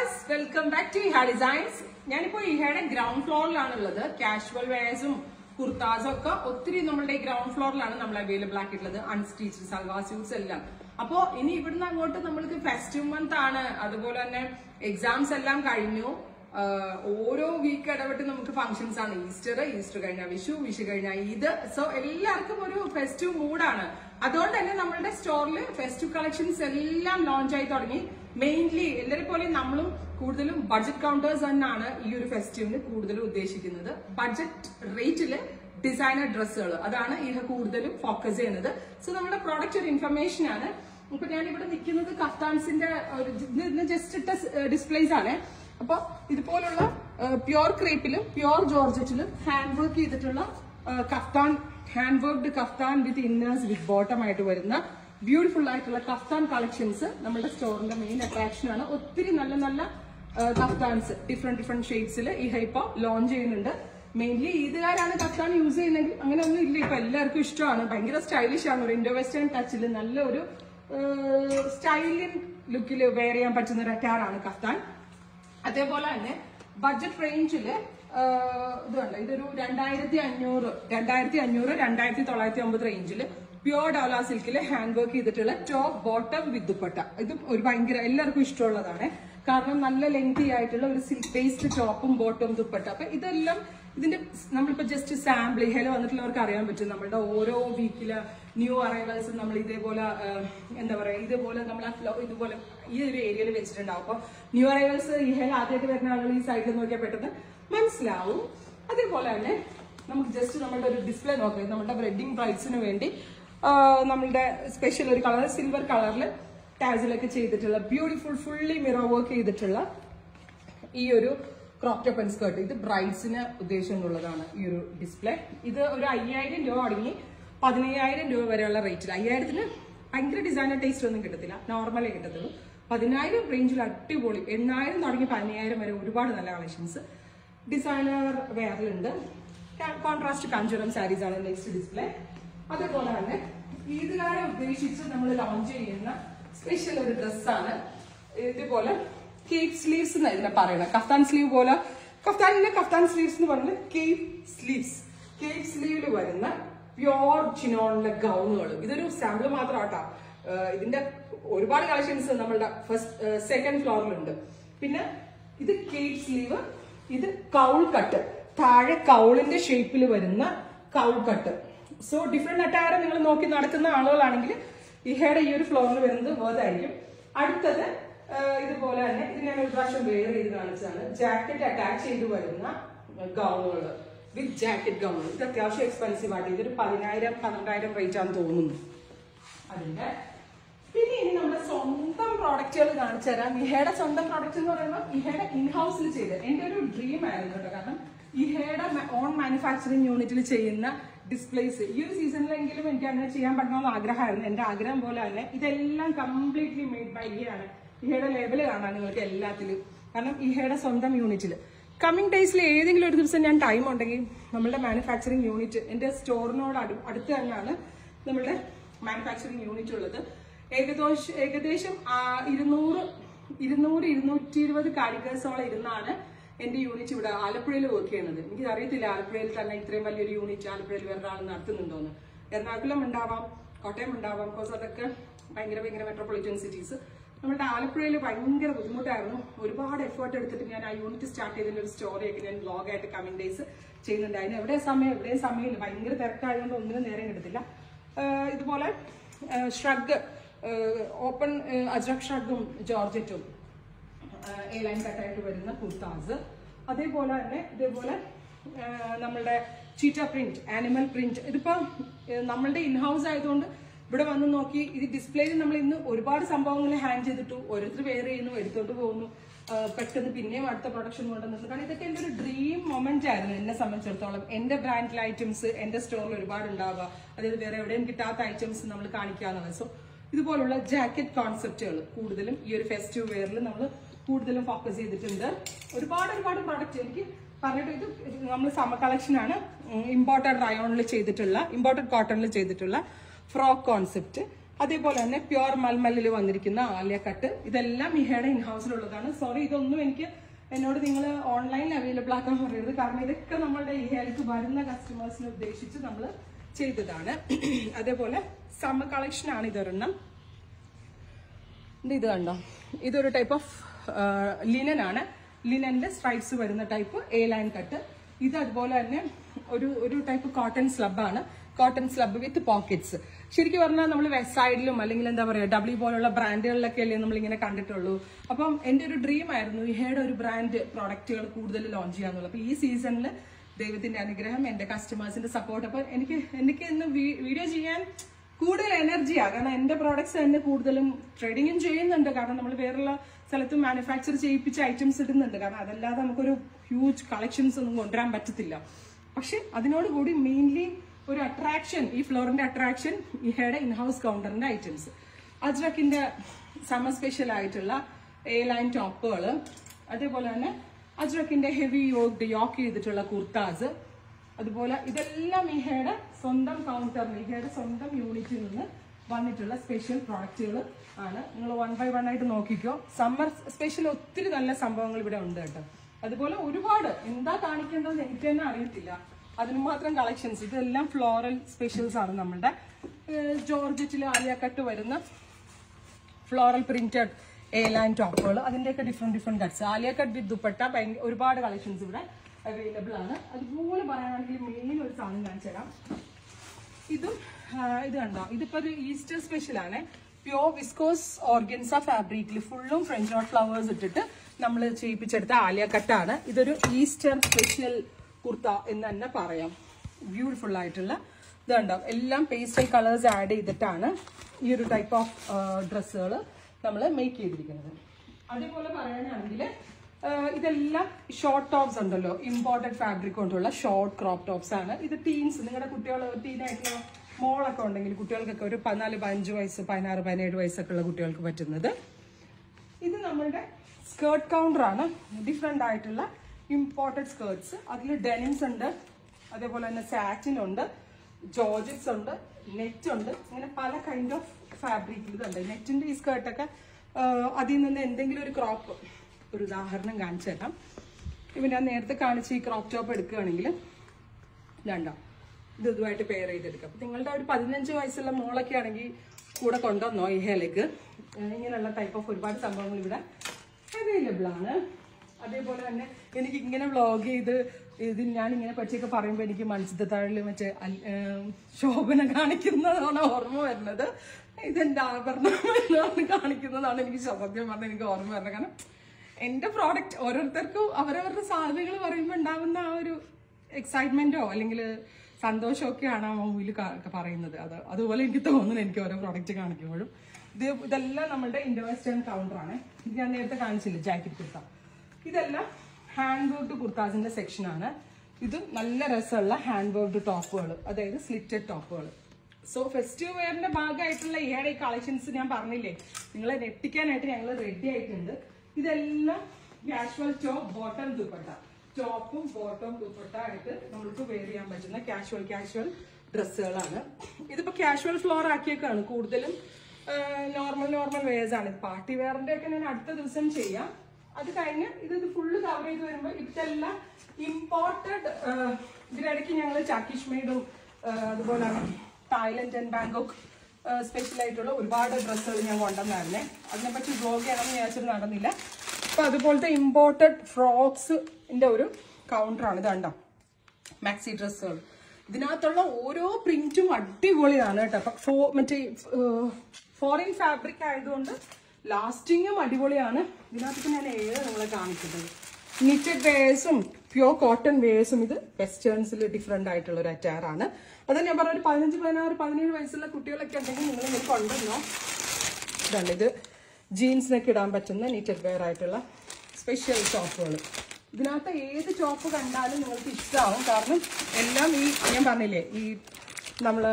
viewers welcome back to Iha designs ഞാനിപ്പോ ഇഹയുടെ ground ഫ്ലോറിലാണ് ഉള്ളത് കാഷ്വൽ വെയർസും കുർത്താസും ഒക്കെ ഒത്തിരി നമ്മളുടെ ഗ്രൗണ്ട് ഫ്ലോറിലാണ് നമ്മൾ അവൈലബിൾ ആക്കിയിട്ടുള്ളത് അൺസ്റ്റിച്ച് സൽവാർ സ്യൂട്ട്സ് എല്ലാം അപ്പോ ഇനി ഇവിടുന്ന് അങ്ങോട്ട് നമ്മൾക്ക് ഫെസ്റ്റീവ് മന്ത് ആണ് അതുപോലെ തന്നെ എക്സാംസ് എല്ലാം കഴിഞ്ഞു ആഹ് ഓരോ വീക്ക് ഇടവിട്ട് നമുക്ക് ഫംഗ്ഷൻസ് ആണ് ഈസ്റ്റർ ഈസ്റ്റർ കഴിഞ്ഞ വിഷു വിഷു കഴിഞ്ഞ ഈദ് സോ എല്ലാവർക്കും ഒരു ഫെസ്റ്റീവ് മൂഡാണ് അതുകൊണ്ട് തന്നെ നമ്മളുടെ സ്റ്റോറിൽ ഫെസ്റ്റീവ് കളക്ഷൻസ് എല്ലാം ലോഞ്ച് ആയി തുടങ്ങി മെയിൻലി എല്ലാരെ പോലെ നമ്മളും കൂടുതലും ബഡ്ജറ്റ് കൗണ്ടേഴ്സ് തന്നെയാണ് ഈ ഒരു ഫെസ്റ്റീവിന് കൂടുതലും ഉദ്ദേശിക്കുന്നത് ബഡ്ജറ്റ് റേറ്റില് ഡിസൈനർ ഡ്രസ്സുകൾ അതാണ് ഇഹ കൂടുതലും ഫോക്കസ് ചെയ്യുന്നത് സോ നമ്മുടെ പ്രോഡക്റ്റ് ഒരു ഇൻഫർമേഷൻ ആണ് ഇപ്പൊ ഞാൻ ഇവിടെ നിൽക്കുന്നത് കഫ്താൻസിന്റെ ജസ്റ്റ് ഇട്ട ഡിസ്പ്ലേസ് ആണ് അപ്പൊ ഇതുപോലുള്ള പ്യോർ ക്രേപ്പിലും പ്യോർ ജോർജറ്റിലും ഹാൻഡ് വർക്ക് ചെയ്തിട്ടുള്ള ആ, kaftan hand worked kaftan with inners with bottom ആയിട്ട് വരുന്ന ബ്യൂട്ടിഫുൾ ആയിട്ടുള്ള കഫ്താൻ കളക്ഷൻസ് നമ്മുടെ സ്റ്റോറിന്റെ മെയിൻ അട്രാക്ഷൻ ആണ് ഒത്തിരി നല്ല നല്ല കഫ്താൻസ് ഡിഫറെന്റ് ഡിഫറെന്റ് ഷെയ്ഡ്സിൽ ഈ ഹൈപ്പോ ലോഞ്ച് ചെയ്യുന്നുണ്ട് മെയിൻലി ഈദുകാരാണ് കഫ്താൻ യൂസ് ചെയ്യുന്നെങ്കിൽ അങ്ങനെ ഒന്നും ഇല്ല ഇപ്പൊ എല്ലാവർക്കും ഇഷ്ടമാണ് ഭയങ്കര സ്റ്റൈലിഷ് ആണ് ഒരു ഇൻഡോ വെസ്റ്റേൺ ടച്ചിൽ നല്ലൊരു സ്റ്റൈലിൻ ലുക്കിൽ വെയർ ചെയ്യാൻ പറ്റുന്ന ഒരു അറ്റാറാണ് കഫ്താൻ അതേപോലെ തന്നെ ബഡ്ജറ്റ് റേഞ്ചില് ഇതുണ്ട് ഇതൊരു രണ്ടായിരത്തി അഞ്ഞൂറ് രണ്ടായിരത്തി അഞ്ഞൂറ് രണ്ടായിരത്തി തൊള്ളായിരത്തി ഒമ്പത് റേഞ്ചില് പ്യോർ ഡോല സിൽക്കിൽ ഹാൻഡ് വർക്ക് ചെയ്തിട്ടുള്ള ടോപ്പ് ബോട്ടം വിത്ത് ദുപ്പട്ട ഇതും ഒരു ഭയങ്കര എല്ലാവർക്കും ഇഷ്ടമുള്ളതാണ് കാരണം നല്ല ലെങ്തി ആയിട്ടുള്ള ഒരു സിൽക്ക് ബേസ്ഡ് ടോപ്പും ബോട്ടവും ദുപ്പട്ട അപ്പൊ ഇതെല്ലാം ഇതിന്റെ നമ്മളിപ്പോ ജസ്റ്റ് സാമ്പിൾ ഹെല വന്നിട്ടുള്ളവർക്ക് അറിയാൻ പറ്റും നമ്മളുടെ ഓരോ വീക്കില് ന്യൂ അറൈവൽസ് നമ്മൾ ഇതേപോലെ ആ, എന്താ പറയാ ഇതേപോലെ നമ്മൾ ആ ഫ്ലോ ഇതുപോലെ ഈ ഒരു ഏരിയയിൽ വെച്ചിട്ടുണ്ടാവും അപ്പൊ ന്യൂ അറൈവൽസ് ഈ ഹെല ആദ്യമായിട്ട് വരുന്ന ആളുകൾ ഈ സൈഡിൽ നോക്കിയാൽ പെട്ടെന്ന് മനസ്സിലാവും അതേപോലെ തന്നെ നമുക്ക് ജസ്റ്റ് നമ്മളുടെ ഒരു ഡിസ്പ്ലേ നോക്കാം നമ്മുടെ വെഡിങ് ബ്രൈഡ്സിന് വേണ്ടി ആ, നമ്മളുടെ സ്പെഷ്യൽ ഒരു കളർ സിൽവർ കളറിൽ ടാസിലൊക്കെ ചെയ്തിട്ടുള്ള ബ്യൂട്ടിഫുൾ ഫുള്ളി മിറർ വർക്ക് ചെയ്തിട്ടുള്ള ഈ ഒരു ക്രോപ്പ് ടോപ്പ് ആൻഡ് സ്കേർട്ട് ഇത് ബ്രൈഡ്സിന് ഉദ്ദേശമുള്ളതാണ് ഈ ഒരു ഡിസ്പ്ലേ ഇത് ഒരു അയ്യായിരം രൂപ തുടങ്ങി പതിനയ്യായിരം രൂപ വരെയുള്ള റേറ്റിൽ അയ്യായിരത്തിന് ഭയങ്കര ഡിസൈനർ ടേസ്റ്റ് ഒന്നും കിട്ടത്തില്ല നോർമലേ കിട്ടത്തുള്ളൂ പതിനായിരം റേഞ്ചിൽ അടിപൊളി എണ്ണായിരം തുടങ്ങി പതിനയ്യായിരം വരെ ഒരുപാട് നല്ല കളക്ഷൻസ് ഡിസൈനർ വെയറിലുണ്ട് കോൺട്രാസ്റ്റ് കാഞ്ചുറം സാരീസ് ആണ് നെക്സ്റ്റ് ഡിസ്പ്ലേ അതേപോലെ തന്നെ ഈദുകാരെ ഉദ്ദേശിച്ച് നമ്മൾ ലോഞ്ച് ചെയ്യുന്ന സ്പെഷ്യൽ ഒരു ഡ്രസ്സാണ് ഇതുപോലെ കേപ്പ് സ്ലീവ്സ് എന്ന് ഇതിനെ പറയുന്നത് കഫ്താൻ സ്ലീവ് പോലെ കഫ്താനിന്റെ കഫ്താൻ സ്ലീവ്സ് എന്ന് പറയുന്നത് കേപ്പ് സ്ലീവ്സ് കേപ്പ് സ്ലീവിൽ വരുന്ന പ്യോർ ചിനോണിലെ ഗൗണുകൾ ഇതൊരു സാമ്പിൾ മാത്രം ആട്ടോ ഇതിന്റെ ഒരുപാട് കളക്ഷൻസ് നമ്മളുടെ ഫസ്റ്റ് സെക്കൻഡ് ഫ്ലോറിലുണ്ട് പിന്നെ ഇത് കേപ്പ് സ്ലീവ് ഇത് കൗൾ കട്ട് താഴെ കൗളിന്റെ ഷേപ്പിൽ വരുന്ന cowl cut so different attire നിങ്ങൾ നോക്കി നടക്കുന്ന ആളുകളാണെങ്കിൽ ഇഹയുടെ ഈ ഒരു ഫ്ലോറിൽ വരുന്നത് വേർതായിരിക്കും അടുത്തത് ആ, ഇതുപോലെ തന്നെ ഇത് ഞാൻ ഒരു പ്രാവശ്യം വെയർ ചെയ്ത് കാണിച്ചതാണ് ജാക്കറ്റ് അറ്റാച്ച് ചെയ്ത് വരുന്ന ഗൗണുകൾ വിത്ത് ജാക്കറ്റ് ഗൗണുകൾ ഇത് അത്യാവശ്യം എക്സ്പെൻസീവ് ആയിട്ട് ഇതൊരു പതിനായിരം പന്ത്രണ്ടായിരം റേറ്റ് ആണെന്ന് തോന്നുന്നു അതിന്റെ പിന്നെ ഇനി നമ്മുടെ സ്വന്തം പ്രോഡക്റ്റുകൾ കാണിച്ചു തരാം ഇഹയുടെ സ്വന്തം പ്രോഡക്റ്റ് എന്ന് പറയുമ്പോൾ ഇഹയുടെ ഇൻഹൗസിൽ ചെയ്ത് എന്റെ ഒരു ഡ്രീം ആയിരുന്നു കേട്ടോ കാരണം ഇഹയുടെ ഓൺ മാനുഫാക്ചറിങ് യൂണിറ്റിൽ ചെയ്യുന്ന ഡിസ്പ്ലേസ് ഈ ഒരു സീസണിലെങ്കിലും എനിക്ക് അങ്ങനെ ചെയ്യാൻ പറ്റണമെന്ന് ആഗ്രഹമായിരുന്നു എന്റെ ആഗ്രഹം പോലെ തന്നെ ഇതെല്ലാം കംപ്ലീറ്റ്ലി മെയ്ഡ് ബൈ ഇഹയാണ് ഇഹയുടെ ലെവല് കാണാൻ നിങ്ങൾക്ക് എല്ലാത്തിലും കാരണം ഇഹയുടെ സ്വന്തം യൂണിറ്റിൽ കമ്മിങ് ഡേയ്സിൽ ഏതെങ്കിലും ഒരു ദിവസം ഞാൻ ടൈം ഉണ്ടെങ്കിൽ നമ്മളുടെ മാനുഫാക്ചറിങ് യൂണിറ്റ് എന്റെ സ്റ്റോറിനോട് അടു അടുത്ത് തന്നെയാണ് നമ്മളുടെ മാനുഫാക്ചറിങ് യൂണിറ്റ് ഉള്ളത് ഏകദേശം ഏകദേശം ആ, ഇരുന്നൂറ് ഇരുന്നൂറ് ഇരുന്നൂറ്റി ഇരുപത് കാരിക്കേഴ്സോളം ഇരുന്നാണ് എന്റെ യൂണിറ്റ് ഇവിടെ ആലപ്പുഴയിൽ വർക്ക് ചെയ്യുന്നത് എനിക്ക് അറിയത്തില്ല ആലപ്പുഴയിൽ തന്നെ ഇത്രയും വലിയൊരു യൂണിറ്റ് ആലപ്പുഴയിൽ വേറെ ആൾ നടത്തുന്നുണ്ടോന്ന് എറണാകുളം ഉണ്ടാവാം കോട്ടയം ഉണ്ടാവാം ബിക്കോസ് അതൊക്കെ ഭയങ്കര ഭയങ്കര മെട്രോപൊളിറ്റൻ സിറ്റീസ് നമ്മുടെ ആലപ്പുഴയിൽ ഭയങ്കര ബുദ്ധിമുട്ടായിരുന്നു ഒരുപാട് എഫേർട്ട് എടുത്തിട്ട് ഞാൻ ആ യൂണിറ്റ് സ്റ്റാർട്ട് ചെയ്തതിന്റെ ഒരു സ്റ്റോറിയൊക്കെ ഞാൻ ബ്ലോഗായിട്ട് കമ്മിങ് ഡേയ്സ് ചെയ്യുന്നുണ്ടായിരുന്നു എവിടെ സമയം എവിടെയും സമയമില്ല ഭയങ്കര തിരക്കായതുകൊണ്ട് ഒന്നിനും നേരം കിട്ടത്തില്ല ആഹ് ഇതുപോലെ ഷ്രഗ് ഓപ്പൺ അജ്രക് ഷ്രഗും ജോർജറ്റും എ ലൈൻ കട്ടായിട്ട് വരുന്ന കുർത്താസ് അതേപോലെ തന്നെ ഇതേപോലെ ആ, നമ്മളുടെ ചീറ്റ പ്രിന്റ് ആനിമൽ പ്രിന്റ് ഇതിപ്പോ ഏ, നമ്മളുടെ ഇൻഹൗസ് ആയതുകൊണ്ട് ഇവിടെ വന്ന് നോക്കി ഇത് ഡിസ്പ്ലേയിൽ നമ്മൾ ഇന്ന് ഒരുപാട് സംഭവങ്ങൾ ഹാൻഡ് ചെയ്തിട്ടു ഓരോരുത്തർ വെയർ ചെയ്യുന്നു എടുത്തോണ്ട് പോകുന്നു ആ, പെട്ടെന്ന് പിന്നെയും അടുത്ത പ്രൊഡക്ഷൻ കൊണ്ടുവന്നു കാരണം ഇതൊക്കെ എൻ്റെ ഒരു ഡ്രീം മൊമെന്റ് ആയിരുന്നു എന്നെ സംബന്ധിച്ചിടത്തോളം എൻ്റെ ബ്രാൻഡിലെ ഐറ്റംസ് എൻ്റെ സ്റ്റോറിൽ ഒരുപാട് ഉണ്ടാവുക അതായത് വേറെ എവിടെയും കിട്ടാത്ത ഐറ്റംസ് നമ്മൾ കാണിക്കുക എന്നുള്ളത് സോ ഇതുപോലുള്ള ജാക്കറ്റ് കോൺസെപ്റ്റുകൾ കൂടുതലും ഈ ഒരു ഫെസ്റ്റീവ് വെയറിൽ നമ്മൾ കൂടുതലും ഫോക്കസ് ചെയ്തിട്ടുണ്ട് ഒരുപാട് ഒരുപാട് പ്രോഡക്റ്റ് എനിക്ക് പറഞ്ഞിട്ട് ഇത് നമ്മൾ സമ്മർ കളക്ഷൻ ആണ് ഇമ്പോർട്ടഡ് റയോണിൽ ചെയ്തിട്ടുള്ള ഇമ്പോർട്ടഡ് കോട്ടണിൽ ചെയ്തിട്ടുള്ള ഫ്രോക്ക് കോൺസെപ്റ്റ് അതേപോലെ തന്നെ പ്യുവർ മൽമല്ലിൽ വന്നിരിക്കുന്ന ആലിയ കട്ട് ഇതെല്ലാം ഇഹയുടെ ഇൻഹൗസിലുള്ളതാണ് സോറി ഇതൊന്നും എനിക്ക് എന്നോട് നിങ്ങൾ ഓൺലൈനിൽ അവൈലബിൾ ആക്കാൻ പറയരുത് കാരണം ഇതൊക്കെ നമ്മളുടെ ഇഹയിലേക്ക് വരുന്ന കസ്റ്റമേഴ്സിനെ ഉദ്ദേശിച്ച് നമ്മൾ ചെയ്തതാണ് അതേപോലെ സമ്മർ കളക്ഷൻ ആണ് ഇതൊരെണ്ണം ഇത് ഇത് കണ്ടോ ഇതൊരു ടൈപ്പ് ഓഫ് ലിനൻ ആണ് ലിനന്റെ സ്ട്രൈപ്സ് വരുന്ന ടൈപ്പ് എ ലൈൻ കട്ട് ഇത് അതുപോലെ തന്നെ ഒരു ഒരു ടൈപ്പ് കോട്ടൺ സ്ലബ് ആണ് കോട്ടൺ സ്ലബ് വിത്ത് പോക്കറ്റ്സ് ശരിക്കും പറഞ്ഞാൽ നമ്മൾ വെസ്റ്റ് സൈഡിലും അല്ലെങ്കിൽ എന്താ പറയുക ഡബ്ല്യു പോലുള്ള ബ്രാൻഡുകളിലൊക്കെ അല്ലേ നമ്മൾ ഇങ്ങനെ കണ്ടിട്ടുള്ളൂ അപ്പം എൻ്റെ ഒരു ഡ്രീം ആയിരുന്നു ഇഹയുടെ ഒരു ബ്രാൻഡ് പ്രോഡക്റ്റുകൾ കൂടുതൽ ലോഞ്ച് ചെയ്യാന്നുള്ളത് അപ്പൊ ഈ സീസണിൽ ദൈവത്തിന്റെ അനുഗ്രഹം എൻ്റെ കസ്റ്റമേഴ്സിന്റെ സപ്പോർട്ട് അപ്പൊ എനിക്ക് എനിക്ക് ഇന്ന് വീഡിയോ ചെയ്യാൻ കൂടുതൽ എനർജിയാ കാരണം എന്റെ പ്രോഡക്ട്സ് തന്നെ കൂടുതലും ട്രേഡിങ്ങും ചെയ്യുന്നുണ്ട് കാരണം നമ്മൾ വേറെയുള്ള സ്ഥലത്തും മാനുഫാക്ചർ ചെയ്യിപ്പിച്ച ഐറ്റംസ് ഇടുന്നുണ്ട് കാരണം അതല്ലാതെ നമുക്കൊരു ഹ്യൂജ് കളക്ഷൻസ് ഒന്നും കൊണ്ടുവരാൻ പറ്റത്തില്ല പക്ഷെ അതിനോട് കൂടി മെയിൻലി ഒരു അട്രാക്ഷൻ ഈ ഫ്ലോറിന്റെ അട്രാക്ഷൻ ഇഹയുടെ ഇൻഹൗസ് കൗണ്ടറിന്റെ ഐറ്റംസ് അജ്രക്കിന്റെ സമ്മർ സ്പെഷ്യൽ ആയിട്ടുള്ള എ ലൈൻ ടോപ്പുകൾ അതേപോലെ തന്നെ അജ്രക്കിന്റെ ഹെവി യോക്ക് യോക്ക് ചെയ്തിട്ടുള്ള കുർത്താസ് അതുപോലെ ഇതെല്ലാം ഇഹയുടെ സ്വന്തം കൗണ്ടറിൽ ഇഹയുടെ സ്വന്തം യൂണിറ്റിൽ നിന്ന് വന്നിട്ടുള്ള സ്പെഷ്യൽ പ്രോഡക്റ്റുകൾ ആണ് നിങ്ങൾ വൺ ബൈ വൺ ആയിട്ട് നോക്കിക്കോ സമ്മർ സ്പെഷ്യൽ ഒത്തിരി നല്ല സംഭവങ്ങൾ ഇവിടെ ഉണ്ട് കേട്ടോ അതുപോലെ ഒരുപാട് എന്താ കാണിക്കേണ്ടത് എനിക്ക് തന്നെ അറിയത്തില്ല അതിന് മാത്രം കളക്ഷൻസ് ഇതെല്ലാം ഫ്ലോറൽ സ്പെഷ്യൽസ് ആണ് നമ്മളുടെ ജോർജറ്റിൽ ആലിയക്കട്ട് വരുന്ന ഫ്ലോറൽ പ്രിന്റഡ് എ ലൈൻ ടോപ്പുകൾ അതിന്റെയൊക്കെ different different cuts Alia cut with dupatta ഭയങ്കര ഒരുപാട് കളക്ഷൻസ് ഇവിടെ അവൈലബിൾ ആണ് അതുപോലെ പറയുകയാണെങ്കിൽ മെയിൻ ഒരു സാധനം കാണിച്ചു തരാം ഇതും ആ, ഇത് കണ്ടോ ഇതിപ്പോ ഒരു ഈസ്റ്റർ സ്പെഷ്യൽ ആണ് പ്യോർ വിസ്കോസ് ഓർഗൻസ ഫാബ്രിക്കിൽ ഫുള്ളും ഫ്രഞ്ച് നോട്ട് ഫ്ലവേഴ്സ് ഇട്ടിട്ട് നമ്മൾ ചെയ്യിപ്പിച്ചെടുത്ത ആലിയ കട്ടാണ് ഇതൊരു ഈസ്റ്റർ സ്പെഷ്യൽ കുർത്ത എന്ന് തന്നെ പറയാം ബ്യൂട്ടിഫുൾ ആയിട്ടുള്ള ഇത് കണ്ടോ എല്ലാം പേസ്റ്റൽ കളേഴ്സ് ആഡ് ചെയ്തിട്ടാണ് ഈ ഒരു ടൈപ്പ് ഓഫ് ഡ്രസ്സുകൾ നമ്മൾ മേക്ക് ചെയ്തിരിക്കുന്നത് അതേപോലെ പറയുകയാണെങ്കിൽ ഇതെല്ലാം ഷോർട്ട് ടോപ്സ് ഉണ്ടല്ലോ ഇമ്പോർട്ടഡ് ഫാബ്രിക് കൊണ്ടുള്ള ഷോർട്ട് ക്രോപ്പ് ടോപ്സ് ആണ് ഇത് ടീൻസ് നിങ്ങളുടെ കുട്ടികൾ ടീനായിട്ടുള്ള മോളൊക്കെ ഉണ്ടെങ്കിൽ കുട്ടികൾക്കൊക്കെ ഒരു പതിനാല് പതിനഞ്ച് വയസ്സ് പതിനാറ് പതിനേഴ് വയസ്സൊക്കെ ഉള്ള കുട്ടികൾക്ക് പറ്റുന്നത് ഇത് നമ്മളുടെ സ്കേർട്ട് കൗണ്ടർ ആണ് ഡിഫറെന്റ് ആയിട്ടുള്ള ഇമ്പോർട്ടഡ് സ്കേർട്സ് അതിൽ ഡെനിംസ് ഉണ്ട് അതേപോലെ തന്നെ സാറ്റിൻ ഉണ്ട് ജോർജറ്റ്സ് ഉണ്ട് നെറ്റ് ഉണ്ട് ഇങ്ങനെ പല കൈൻഡ് ഓഫ് ഫാബ്രിക് ഇതുണ്ട് നെറ്റിന്റെ ഈ സ്കേർട്ടൊക്കെ അതിൽ നിന്ന് എന്തെങ്കിലും ഒരു ക്രോപ്പ് ഒരു ഉദാഹരണം കാണിച്ചു തരാം ഇപ്പം ഞാൻ നേരത്തെ കാണിച്ച ഈ ക്രോപ്പ് ടോപ്പ് എടുക്കുകയാണെങ്കിൽ ഇതുണ്ടോ ഇത് ഇതുമായിട്ട് പെയർ ചെയ്തെടുക്കാം അപ്പൊ നിങ്ങളുടെ ഒരു പതിനഞ്ച് വയസ്സുള്ള മോളൊക്കെ ആണെങ്കിൽ കൂടെ കൊണ്ടുവന്നോ ഈ ഹേലേക്ക് ഇങ്ങനെയുള്ള ടൈപ്പ് ഓഫ് ഒരുപാട് സംഭവങ്ങൾ ഇവിടെ അവൈലബിൾ ആണ് അതേപോലെ തന്നെ എനിക്ക് ഇങ്ങനെ വ്ളോഗ് ചെയ്ത് ഇത് ഞാൻ ഇങ്ങനെ പഠിച്ചൊക്കെ പറയുമ്പോൾ എനിക്ക് മത്സ്യത്താഴിൽ മറ്റേ അൽ- ഏം, ശോഭന കാണിക്കുന്നതാണ് ഓർമ്മ വരുന്നത് ഇതെന്റെ ആഭരണം എന്നാണ് കാണിക്കുന്നതാണ് എനിക്ക് സത്യം പറഞ്ഞാൽ എനിക്ക് ഓർമ്മ വരുന്നത് കാരണം എന്റെ പ്രോഡക്റ്റ് ഓരോരുത്തർക്കും അവരവരുടെ സാധനങ്ങൾ പറയുമ്പോൾ ഉണ്ടാവുന്ന ആ ഒരു എക്സൈറ്റ്മെന്റോ അല്ലെങ്കിൽ സന്തോഷമൊക്കെയാണ് ആ മൂവിയിൽ പറയുന്നത് അത് അതുപോലെ എനിക്ക് തോന്നുന്നു എനിക്ക് ഓരോ പ്രോഡക്റ്റ് കാണിക്കുമ്പോഴും ഇത് ഇതെല്ലാം നമ്മുടെ ഇൻഡോ വെസ്റ്റേൺ കൗണ്ടറാണ് ഇത് ഞാൻ നേരത്തെ കാണിച്ചില്ല ജാക്കറ്റ് കുർത്ത ഇതെല്ലാം ഹാൻഡ് വർക്ക്ഡ് കുർത്താസിന്റെ സെക്ഷനാണ് ഇത് നല്ല രസമുള്ള ഹാൻഡ് വർക്ക്ഡ് ടോപ്പുകൾ അതായത് സ്ലിറ്റഡ് ടോപ്പുകൾ സോ ഫെസ്റ്റീവ് വെയറിന്റെ ഭാഗമായിട്ടുള്ള ഈയുടെ ഈ കളക്ഷൻസ് ഞാൻ പറഞ്ഞില്ലേ നിങ്ങളെ ഞെട്ടിക്കാനായിട്ട് ഞങ്ങൾ റെഡി ആയിട്ടുണ്ട് ഇതെല്ലാം കാഷ്വൽ ടോപ്പ് ബോട്ടം ദുപ്പട്ട ടോപ്പും ബോട്ടവും ദുപ്പട്ട ആയിട്ട് നമുക്ക് വെയർ ചെയ്യാൻ പറ്റുന്ന കാഷ്വൽ കാഷ്വൽ ഡ്രസ്സുകളാണ് ഇതിപ്പോ കാഷ്വൽ ഫ്ലോർ ആക്കിയേക്കാണ് കൂടുതലും നോർമൽ നോർമൽ വെയേഴ്സ് ആണ് പാർട്ടി വെയറിന്റെ ഒക്കെ ഞാൻ അടുത്ത ദിവസം ചെയ്യാം അത് കഴിഞ്ഞ് ഇത് ഫുള്ള് കവർ ചെയ്ത് വരുമ്പോൾ ഇതെല്ലാം ഇമ്പോർട്ടഡ് ഇതിനിടയ്ക്ക് ഞങ്ങൾ ചാക്കിഷ് മെയ്ഡും അതുപോലെ തായ്ലൻഡ് ആൻഡ് ബാങ്കോക്ക് സ്പെഷ്യൽ ആയിട്ടുള്ള ഒരുപാട് ഡ്രസ്സുകൾ ഞാൻ കൊണ്ടുവന്നായിരുന്നേ അതിനെപ്പറ്റി ബ്ലോഗ് ചെയ്യണമെന്ന് വിചാരിച്ചിട്ട് നടന്നില്ല അപ്പൊ അതുപോലത്തെ ഇമ്പോർട്ടഡ് ഫ്രോക്സിന്റെ ഒരു കൗണ്ടറാണ് ഇത് കണ്ടോ മാക്സി ഡ്രസ്സുകൾ ഇതിനകത്തുള്ള ഓരോ പ്രിന്റും അടിപൊളിയാണ് കേട്ടോ അപ്പൊ ഫോ- മറ്റേ ഫോറിൻ ഫാബ്രിക് ആയതുകൊണ്ട് ലാസ്റ്റിങ്ങും അടിപൊളിയാണ് ഇതിനകത്ത് ഞാൻ ഏത് നിങ്ങളെ കാണിക്കുന്നത് നിറ്റഡ് വേഴ്സും പ്യോർ കോട്ടൺ വേഴ്സും ഇത് വെസ്റ്റേൺസിൽ ഡിഫറെന്റ് ആയിട്ടുള്ള ഒരു അറ്റാർ ആണ് അത് ഞാൻ പറഞ്ഞ ഒരു പതിനഞ്ച് പതിനാറ് പതിനേഴ് വയസ്സുള്ള കുട്ടികളൊക്കെ ഉണ്ടെങ്കിൽ നിങ്ങൾ ഇങ്ങനെ കൊണ്ടുവന്നോ ഇതാണ് ഇത് ജീൻസിനൊക്കെ ഇടാൻ പറ്റുന്ന നീറ്റഡ് വെയർ ആയിട്ടുള്ള സ്പെഷ്യൽ ടോപ്പുകൾ ഇതിനകത്ത് ഏത് ടോപ്പ് കണ്ടാലും നിങ്ങൾക്ക് ഇഷ്ടമാവും കാരണം എല്ലാം ഈ ഞാൻ പറഞ്ഞില്ലേ ഈ നമ്മൾ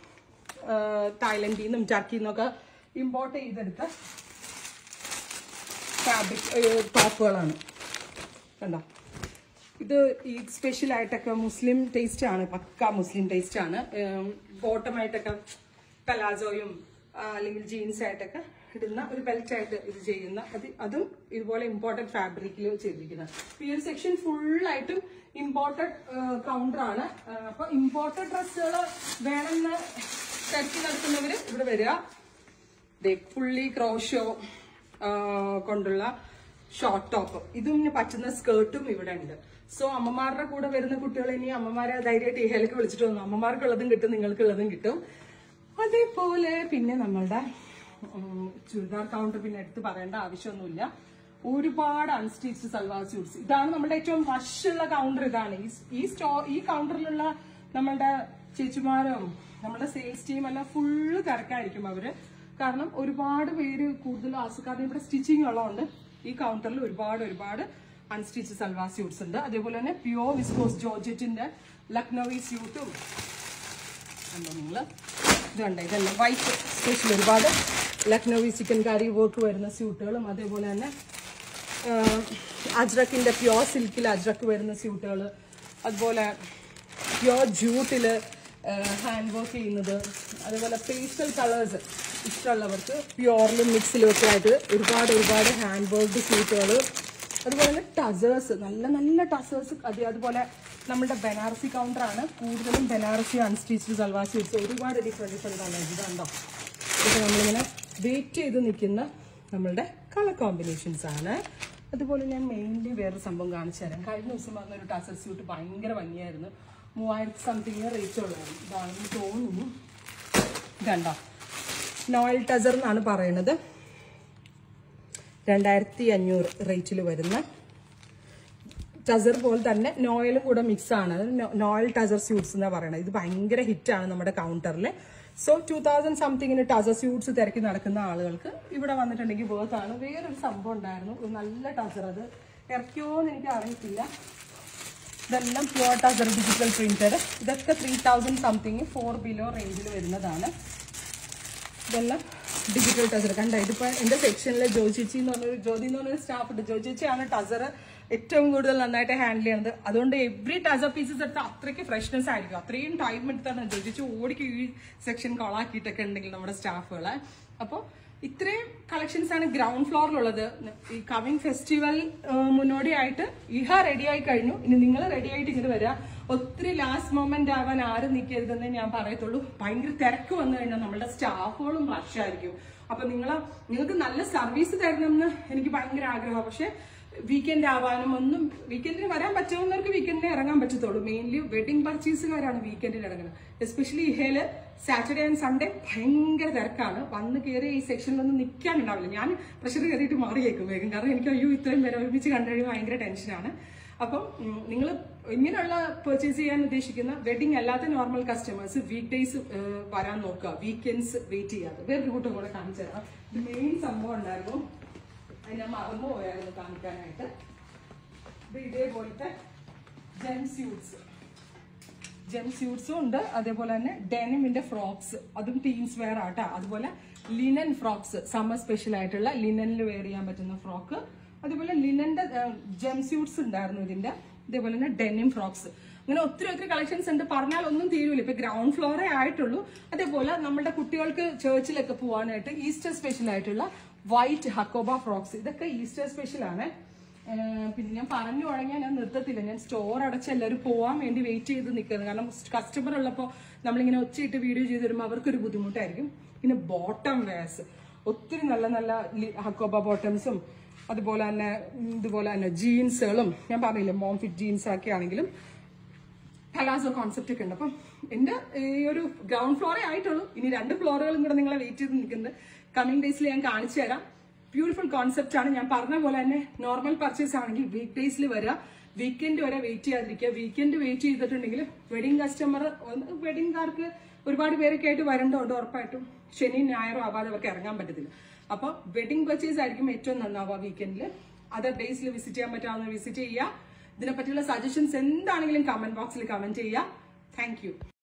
തായ്ലൻഡിൽ നിന്നും ടർക്കിയിൽ നിന്നൊക്കെ ഇമ്പോർട്ട് ചെയ്തെടുത്ത ഫാബ്രിക് ടോപ്പുകളാണ് കണ്ടോ ഇത് ഈ സ്പെഷ്യൽ ആയിട്ടൊക്കെ മുസ്ലിം ടേസ്റ്റ് ആണ് പക്ക മുസ്ലിം ടേസ്റ്റ് ആണ് ബോട്ടമായിട്ടൊക്കെ പലാസോയും ആ, അല്ലെങ്കിൽ ജീൻസ് ആയിട്ടൊക്കെ ഇടുന്ന ഒരു ബെൽറ്റ് ആയിട്ട് ഇത് ചെയ്യുന്ന അത് അതും ഇതുപോലെ ഇമ്പോർട്ടഡ് ഫാബ്രിക്കിൽ ചെയ്തിരിക്കുന്നത് ഈ ഒരു സെക്ഷൻ ഫുള്ളായിട്ടും ഇമ്പോർട്ടഡ് കൗണ്ടർ ആണ് ആ, അപ്പൊ ഇമ്പോർട്ടഡ് ഡ്രസ്സുകൾ വേണമെന്ന് തിരക്കി നടത്തുന്നവര് ഇവിടെ വരിക ദേ ഫുള്ളി ക്രോഷോ കൊണ്ടുള്ള ഷോർട്ട് ടോപ്പ് ഇതും ഇനി പറ്റുന്ന സ്കേർട്ടും ഇവിടെ ഉണ്ട് സോ അമ്മമാരുടെ കൂടെ വരുന്ന കുട്ടികൾ ഇനി അമ്മമാരെ ധൈര്യമായിട്ട് ഇഹയിലേക്ക് വിളിച്ചിട്ട് വന്നു അമ്മമാർക്കുള്ളതും കിട്ടും നിങ്ങൾക്കുള്ളതും കിട്ടും അതേപോലെ പിന്നെ നമ്മളുടെ ഉം, ചുരിദാർ കൗണ്ടർ പിന്നെ എടുത്ത് പറയേണ്ട ആവശ്യമൊന്നുമില്ല ഒരുപാട് അൺസ്റ്റിച്ച് സൽവാർ സ്യൂട്ട്സ് ഇതാണ് നമ്മുടെ ഏറ്റവും റഷുള്ള കൗണ്ടർ ഇതാണ് ഈ ഈ സ്റ്റോ ഈ കൗണ്ടറിലുള്ള നമ്മളുടെ ചേച്ചിമാരും നമ്മുടെ സെയിൽസ് ടീം എല്ലാം ഫുള്ള് തിരക്കായിരിക്കും അവര് കാരണം ഒരുപാട് പേര് കൂടുതൽ ആൾക്കാരുടെ ഇവിടെ സ്റ്റിച്ചിങ് ഉള്ളതുകൊണ്ട് ഈ കൗണ്ടറിൽ ഒരുപാട് ഒരുപാട് അൺസ്റ്റിച്ച് സൽവാർ സ്യൂട്ട്സ് ഉണ്ട് അതേപോലെ തന്നെ പ്യോർ വിസ്കോസ് ജോർജറ്റിന്റെ ലക്നൌവി സ്യൂട്ടും ഉണ്ടോ നിങ്ങള് ഇതുണ്ട് ഇതെല്ലാം വൈറ്റ് സ്പെഷ്യൽ ഒരുപാട് ലക്നൌവി ചിക്കൻ കറി വർക്ക് വരുന്ന സ്യൂട്ടുകളും അതേപോലെ തന്നെ അജ്രക്കിന്റെ പ്യോർ സിൽക്കിൽ അജ്രക്ക് വരുന്ന സ്യൂട്ടുകൾ അതുപോലെ പ്യോർ ജൂട്ടില് ഹാൻഡ് വർക്ക് ചെയ്യുന്നത് അതേപോലെ പേസ്റ്റൽ കളേഴ്സ് ഇഷ്ടമുള്ളവർക്ക് പ്യോറിലും മിക്സിലും ഒക്കെ ആയിട്ട് ഒരുപാട് ഒരുപാട് ഹാൻഡ് വർക്ക് സ്യൂട്ടുകൾ അതുപോലെ തന്നെ ടസേഴ്സ് നല്ല നല്ല ടസേഴ്സ് അത് അതുപോലെ നമ്മുടെ ബനാറസി കൗണ്ടറാണ് കൂടുതലും ബനാറസി അൺസ്റ്റിച്ച്ഡ് സൽവാർ സ്യൂട്ട്സ് ഒരുപാട് ഡിഫറെൻറ്റ് ഡിഫറെൻറ്റ് കളേഴ്സ് ഇതുണ്ടോ ഇതൊക്കെ നമ്മളിങ്ങനെ വെയിറ്റ് ചെയ്ത് നിൽക്കുന്ന നമ്മളുടെ കളർ കോമ്പിനേഷൻസ് ആണ് അതുപോലെ ഞാൻ മെയിൻലി വേറൊരു സംഭവം കാണിച്ചു തരാം കഴിഞ്ഞ ദിവസം വന്ന ഒരു ടസർ സ്യൂട്ട് ഭയങ്കര ഭംഗിയായിരുന്നു മൂവായിരത്തി സംതിങ് റേറ്റ് ഉള്ളായിരുന്നു ഇതാണെന്ന് തോന്നുന്നു ഇതുണ്ടോ നോയൽ ടസർ എന്നാണ് പറയുന്നത് രണ്ടായിരത്തി അഞ്ഞൂറ് റേറ്റിൽ വരുന്ന ടസർ പോലെ തന്നെ നോയലും കൂടെ മിക്സ് ആണ് അത് നോ- നോയൽ ടസർ സ്യൂട്ട്സ് എന്നാ പറയുന്നത് ഇത് ഭയങ്കര ഹിറ്റാണ് നമ്മുടെ കൗണ്ടറിൽ സോ ടൂ തൗസൻഡ് സംതിങ്ങിന് ടസർ സ്യൂട്ട്സ് തിരക്കി നടക്കുന്ന ആളുകൾക്ക് ഇവിടെ വന്നിട്ടുണ്ടെങ്കിൽ വേർത്ത് ആണ് വേറൊരു സംഭവം ഉണ്ടായിരുന്നു ഒരു നല്ല ടസർ അത് ഇറക്കിയോ എന്ന് എനിക്ക് അറിയത്തില്ല ഇതെല്ലാം പ്യുവർ ടസർ ഡിജിറ്റൽ പ്രിന്റഡ് ഇതൊക്കെ three thousand something for below റേഞ്ചിൽ വരുന്നതാണ് ഇതെല്ലാം ഡിജിറ്റൽ ടസർ കണ്ട ഇതിപ്പോ എന്റെ സെക്ഷനിലെ ജോജിച്ചി എന്ന് പറഞ്ഞൊരു ജ്യോതി എന്ന് പറഞ്ഞൊരു സ്റ്റാഫ് ഉണ്ട് ജോജിച്ചിയാണ് ടസർ ഏറ്റവും കൂടുതൽ നന്നായിട്ട് ഹാൻഡിൽ ചെയ്യുന്നത് അതുകൊണ്ട് എവറി ടസർ പീസസ് എടുത്ത് അത്രയ്ക്ക് ഫ്രഷ്നെസ് ആയിരിക്കും അത്രയും ടൈം എടുത്താണ് ജോജിച്ച് ഓടിക്ക് ഈ സെക്ഷൻ കൊളാക്കിയിട്ടൊക്കെ ഉണ്ടെങ്കിൽ നമ്മുടെ സ്റ്റാഫുകളെ അപ്പോൾ ഇത്രയും കളക്ഷൻസ് ആണ് ഗ്രൗണ്ട് ഫ്ലോറിലുള്ളത് ഈ കമ്മിങ് ഫെസ്റ്റിവൽ മുന്നോടിയായിട്ട് ഇഹ റെഡി ആയി കഴിഞ്ഞു ഇനി നിങ്ങൾ റെഡി ആയിട്ട് ഇങ്ങോട്ട് വരിക ഒത്തിരി ലാസ്റ്റ് മൊമെന്റ് ആവാൻ ആരും നിൽക്കരുതെന്നേ ഞാൻ പറയത്തുള്ളൂ ഭയങ്കര തിരക്ക് വന്നു കഴിഞ്ഞാൽ നമ്മുടെ സ്റ്റാഫുകളും റഷ് ആയിരിക്കും അപ്പൊ നിങ്ങൾ നിങ്ങൾക്ക് നല്ല സർവീസ് തരണമെന്ന് എനിക്ക് ഭയങ്കര ആഗ്രഹമാണ് പക്ഷെ വീക്കെൻഡ് ആവാനും ഒന്നും വീക്കെൻഡിന് വരാൻ പറ്റുന്നവർക്ക് വീക്കെൻഡിന് ഇറങ്ങാൻ പറ്റത്തുള്ളൂ മെയിൻലി വെഡിങ് പർച്ചേസുകാരാണ് വീക്കെൻഡിൽ ഇറങ്ങുന്നത് എസ്പെഷ്യലി ഇഹയില് സാറ്റർഡേ ആൻഡ് സൺഡേ ഭയങ്കര തിരക്കാണ് വന്ന് കയറി ഈ സെക്ഷനിലൊന്നും നിൽക്കാനുണ്ടാവില്ല ഞാൻ പ്രഷർ കയറിയിട്ട് മാറിയേക്കും വേഗം കാരണം എനിക്ക് അയ്യോ ഇത്രയും പേരെ ഒരുമിച്ച് കണ്ടു കഴിയുമ്പോൾ ഭയങ്കര ടെൻഷനാണ് അപ്പം നിങ്ങൾ ഇങ്ങനെയുള്ള പർച്ചേസ് ചെയ്യാൻ ഉദ്ദേശിക്കുന്ന വെഡിങ് അല്ലാത്ത നോർമൽ കസ്റ്റമേഴ്സ് വീക്ക് ഡേയ്സ് വരാൻ നോക്കുക വീക്കെൻഡ്സ് വെയിറ്റ് ചെയ്യാതെ വേറൊരു കൂട്ടം കൂടെ കാണിച്ചു തരാം ഇത് മെയിൻ സംഭവം ഉണ്ടായിരുന്നു അത് ഞാൻ മറന്നു പോയായിരുന്നു കാണിക്കാനായിട്ട് ഇത് ഇതേപോലത്തെ ജെം സ്യൂട്ട്സ് ജെം സ്യൂട്ട്സും ഉണ്ട് അതേപോലെ തന്നെ ഡെനിമിന്റെ ഫ്രോക്സ് അതും ടീൻസ് വെയർ ആട്ടാ അതുപോലെ ലിനൻ ഫ്രോക്സ് സമ്മർ സ്പെഷ്യൽ ആയിട്ടുള്ള ലിനനിൽ വെയർ ചെയ്യാൻ പറ്റുന്ന ഫ്രോക്ക് അതുപോലെ ലിനന്റെ ജെം സ്യൂട്ട്സ് ഉണ്ടായിരുന്നു ഇതിന്റെ ഇതേപോലെ തന്നെ ഡെനിം ഫ്രോക്സ് അങ്ങനെ ഒത്തിരി ഒത്തിരി കളക്ഷൻസ് ഉണ്ട് പറഞ്ഞാൽ ഒന്നും തീരൂല ഇപ്പൊ ഗ്രൗണ്ട് ഫ്ലോറേ ആയിട്ടുള്ളൂ അതേപോലെ നമ്മുടെ കുട്ടികൾക്ക് ചേർച്ചിലൊക്കെ പോകാനായിട്ട് ഈസ്റ്റർ സ്പെഷ്യൽ ആയിട്ടുള്ള വൈറ്റ് ഹക്കോബ ഫ്രോക്സ് ഇതൊക്കെ ഈസ്റ്റർ സ്പെഷ്യൽ ആണ് ഏഹ് പിന്നെ ഞാൻ പറഞ്ഞു തുടങ്ങിയാൽ ഞാൻ നിർത്തത്തില്ല ഞാൻ സ്റ്റോർ അടച്ച് എല്ലാവരും പോകാൻ വേണ്ടി വെയിറ്റ് ചെയ്ത് നിൽക്കുന്നത് കാരണം കസ്റ്റമർ ഉള്ളപ്പോൾ നമ്മളിങ്ങനെ ഒച്ചയിട്ട് വീഡിയോ ചെയ്ത് തരുമ്പോൾ അവർക്കൊരു ബുദ്ധിമുട്ടായിരിക്കും പിന്നെ ബോട്ടം വേസ് ഒത്തിരി നല്ല നല്ല ലി- ഹക്കോബ ബോട്ടംസും അതുപോലെ തന്നെ ഉം, ഇതുപോലെ തന്നെ ജീൻസുകളും ഞാൻ പറഞ്ഞില്ലേ മോം ഫിറ്റ് ജീൻസ് ഒക്കെ ആണെങ്കിലും പലാസോ കോൺസെപ്റ്റ് ഒക്കെ ഉണ്ട് അപ്പം എന്റെ ഈ ഒരു ഗ്രൗണ്ട് ഫ്ലോറേ ആയിട്ടുള്ളൂ ഇനി രണ്ട് ഫ്ലോറുകളും കൂടെ നിങ്ങളെ വെയിറ്റ് ചെയ്ത് നിൽക്കുന്നത് കമ്മിങ് ഡേയ്സിൽ ഞാൻ കാണിച്ചു തരാം ബ്യൂട്ടിഫുൾ കോൺസെപ്റ്റ് ആണ് ഞാൻ പറഞ്ഞ പോലെ തന്നെ നോർമൽ പർച്ചേസ് ആണെങ്കിൽ വീക്ക് ഡേയ്സിൽ വരിക വീക്കെൻഡ് വരെ വെയിറ്റ് ചെയ്യാതിരിക്കുക വീക്കെൻഡ് വെയിറ്റ് ചെയ്തിട്ടുണ്ടെങ്കിൽ വെഡിങ് കസ്റ്റമർ വെഡിങ്കാർക്ക് ഒരുപാട് പേരൊക്കെ ആയിട്ട് വരേണ്ടതുണ്ട് ഉറപ്പായിട്ടും ശനി ഞായറും ആവാതെ അവർക്ക് ഇറങ്ങാൻ പറ്റത്തില്ല അപ്പൊ വെഡിങ് പർച്ചേസ് ആയിരിക്കും ഏറ്റവും നന്നാവുക വീക്കെൻഡിൽ അതർ ഡേയ്സിൽ വിസിറ്റ് ചെയ്യാൻ പറ്റാവുന്ന വിസിറ്റ് ചെയ്യുക ഇതിനെ പറ്റിയുള്ള സജഷൻസ് എന്താണെങ്കിലും കമന്റ് ബോക്സിൽ കമന്റ് ചെയ്യുക താങ്ക് യു